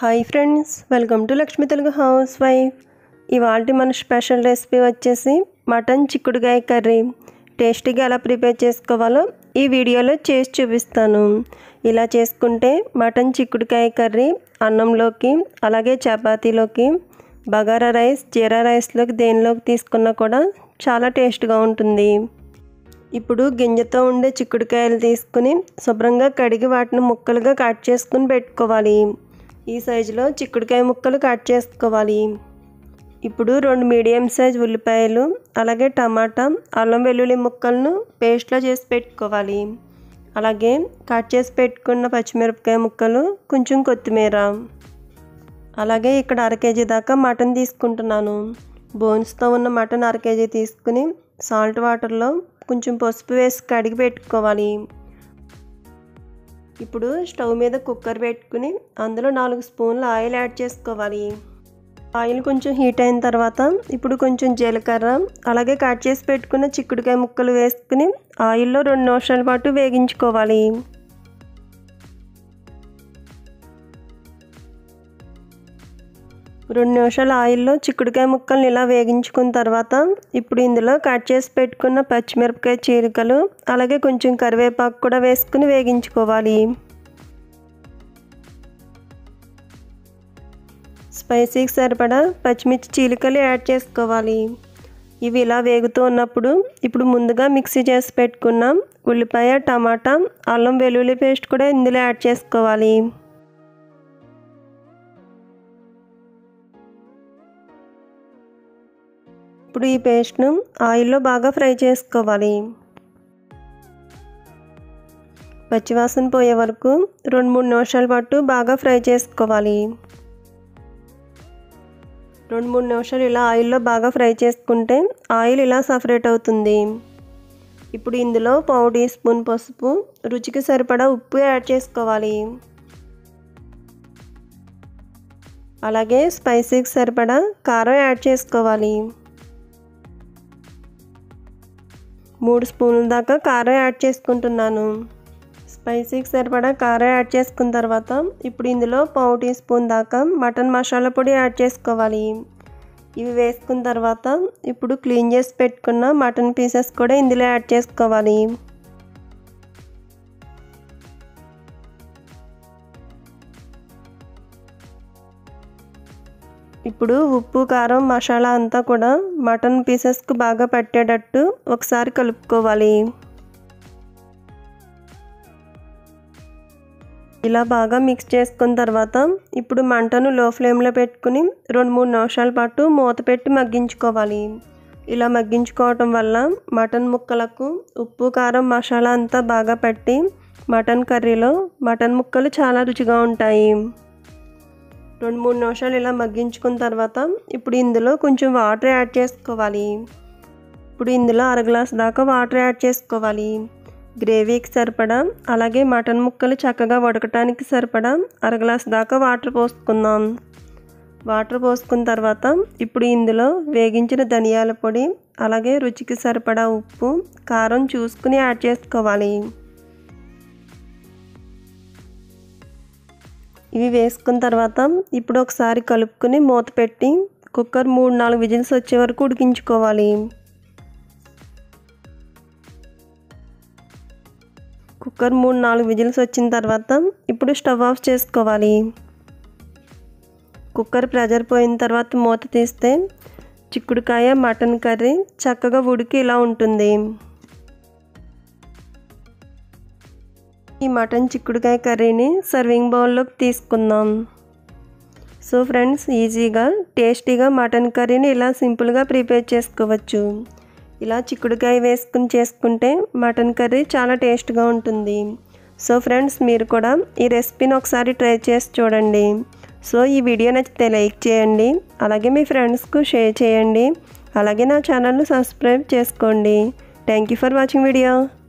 hi friends welcome to Lakshmi Telugu housewife ఇవాళ మన special recipe వచ్చేసి మటన్ చిక్కుడుకాయ కర్రీ టేస్టీగా ఎలా ప్రిపేర్ చేసుకోవాలో ఈ వీడియోలో చేసి చూపిస్తాను ఇలా చేసుకుంటే మటన్ చిక్కుడుకాయ కర్రీ అన్నంలోకి అలాగే చపాతీలోకి బగారా రైస్ జీరా రైస్లోకి దేనిలోకి తీసుకున్నా కూడా చాలా టేస్ట్గా ఉంటుంది ఇప్పుడు గింజతో ఉండే చిక్కుడుకాయలు తీసుకుని శుభ్రంగా కడిగి వాటిని ముక్కలుగా కట్ చేసుకుని పెట్టుకోవాలి ఈ సైజులో చిక్కుడుకాయ ముక్కలు కట్ చేసుకోవాలి ఇప్పుడు రెండు మీడియం సైజ్ ఉల్లిపాయలు అలాగే టమాటా అల్లం వెల్లుల్లి ముక్కలను పేస్ట్లో చేసి పెట్టుకోవాలి అలాగే కట్ చేసి పెట్టుకున్న పచ్చిమిరపకాయ ముక్కలు కొంచెం కొత్తిమీర అలాగే ఇక్కడ అర కేజీ దాకా మటన్ తీసుకుంటున్నాను బోన్స్తో ఉన్న మటన్ అర కేజీ తీసుకుని సాల్ట్ వాటర్లో కొంచెం పసుపు వేసి కడిగి పెట్టుకోవాలి ఇప్పుడు స్టవ్ మీద కుక్కర్ పెట్టుకుని అందులో నాలుగు స్పూన్లు ఆయిల్ యాడ్ చేసుకోవాలి ఆయిల్ కొంచెం హీట్ అయిన తర్వాత ఇప్పుడు కొంచెం జీలకర్ర అలాగే కట్ చేసి పెట్టుకున్న చిక్కుడుకాయ ముక్కలు వేసుకుని ఆయిల్లో రెండు నిమిషాల పాటు వేగించుకోవాలి రెండు నిమిషాల ఆయిల్లో చిక్కుడుకాయ ముక్కల్ని ఇలా వేగించుకున్న తర్వాత ఇప్పుడు ఇందులో కట్ చేసి పెట్టుకున్న పచ్చిమిరపకాయ చీలికలు అలాగే కొంచెం కరివేపాకు కూడా వేసుకుని వేగించుకోవాలి స్పైసీకి సరిపడా పచ్చిమిర్చి చీలికలు యాడ్ చేసుకోవాలి ఇవి ఇలా వేగుతూ ఉన్నప్పుడు ఇప్పుడు ముందుగా మిక్సీ చేసి పెట్టుకున్న ఉల్లిపాయ టమాటా అల్లం వెల్లుల్లి పేస్ట్ కూడా ఇందులో యాడ్ చేసుకోవాలి ఇప్పుడు ఈ పేస్ట్ను ఆయిల్లో బాగా ఫ్రై చేసుకోవాలి పచ్చివాసన పోయే వరకు రెండు మూడు నిమిషాల పాటు బాగా ఫ్రై చేసుకోవాలి రెండు మూడు నిమిషాలు ఇలా ఆయిల్లో బాగా ఫ్రై చేసుకుంటే ఆయిల్ ఇలా సపరేట్ అవుతుంది ఇప్పుడు ఇందులో పావు టీ స్పూన్ పసుపు రుచికి సరిపడా ఉప్పు యాడ్ చేసుకోవాలి అలాగే స్పైసీకి సరిపడా కారం యాడ్ చేసుకోవాలి మూడు స్పూన్ల దాకా కారం యాడ్ చేసుకుంటున్నాను స్పైసీకి సరిపడా కారం యాడ్ చేసుకున్న తర్వాత ఇప్పుడు ఇందులో పావు టీ స్పూన్ దాకా మటన్ మసాలా పొడి యాడ్ చేసుకోవాలి ఇవి వేసుకున్న తర్వాత ఇప్పుడు క్లీన్ చేసి పెట్టుకున్న మటన్ పీసెస్ కూడా ఇందులో యాడ్ చేసుకోవాలి ఇప్పుడు ఉప్పు కారం మసాలా అంతా కూడా మటన్ పీసెస్కి బాగా పట్టేటట్టు ఒకసారి కలుపుకోవాలి ఇలా బాగా మిక్స్ చేసుకున్న తర్వాత ఇప్పుడు మంటను లో ఫ్లేమ్లో పెట్టుకుని రెండు మూడు నిమిషాల పాటు మూత పెట్టి మగ్గించుకోవాలి ఇలా మగ్గించుకోవటం వల్ల మటన్ ముక్కలకు ఉప్పు కారం మసాలా అంతా బాగా పట్టి మటన్ కర్రీలో మటన్ ముక్కలు చాలా రుచిగా ఉంటాయి రెండు మూడు నిమిషాలు ఇలా మగ్గించుకున్న తర్వాత ఇప్పుడు ఇందులో కొంచెం వాటర్ యాడ్ చేసుకోవాలి ఇప్పుడు ఇందులో అర గ్లాస్ దాకా వాటర్ యాడ్ చేసుకోవాలి గ్రేవీకి సరిపడా అలాగే మటన్ ముక్కలు చక్కగా ఉడకటానికి సరిపడా అర గ్లాస్ దాకా వాటర్ పోసుకుందాం వాటర్ పోసుకున్న తర్వాత ఇప్పుడు ఇందులో వేగించిన ధనియాల పొడి అలాగే రుచికి సరిపడా ఉప్పు కారం చూసుకుని యాడ్ చేసుకోవాలి ఇవి వేసుకున్న తర్వాత ఇప్పుడు ఒకసారి కలుపుకొని మూత పెట్టి కుక్కర్ మూడు నాలుగు విజిల్స్ వచ్చే వరకు ఉడికించుకోవాలి కుక్కర్ మూడు నాలుగు విజిల్స్ వచ్చిన తర్వాత ఇప్పుడు స్టవ్ ఆఫ్ చేసుకోవాలి కుక్కర్ ప్రెజర్ పోయిన తర్వాత మూత తీస్తే చిక్కుడుకాయ మటన్ కర్రీ చక్కగా ఉడికి ఇలా ఉంటుంది ఈ మటన్ చిక్కుడుకాయ కర్రీని సర్వింగ్ బౌల్లోకి తీసుకుందాం సో ఫ్రెండ్స్ ఈజీగా టేస్టీగా మటన్ కర్రీని ఇలా సింపుల్గా ప్రిపేర్ చేసుకోవచ్చు ఇలా చిక్కుడుకాయ వేసుకుని చేసుకుంటే మటన్ కర్రీ చాలా టేస్ట్గా ఉంటుంది సో ఫ్రెండ్స్ మీరు కూడా ఈ రెసిపీని ఒకసారి ట్రై చేసి చూడండి సో ఈ వీడియో నచ్చితే లైక్ చేయండి అలాగే మీ ఫ్రెండ్స్కు షేర్ చేయండి అలాగే నా ఛానల్ను సబ్స్క్రైబ్ చేసుకోండి thank you for watching video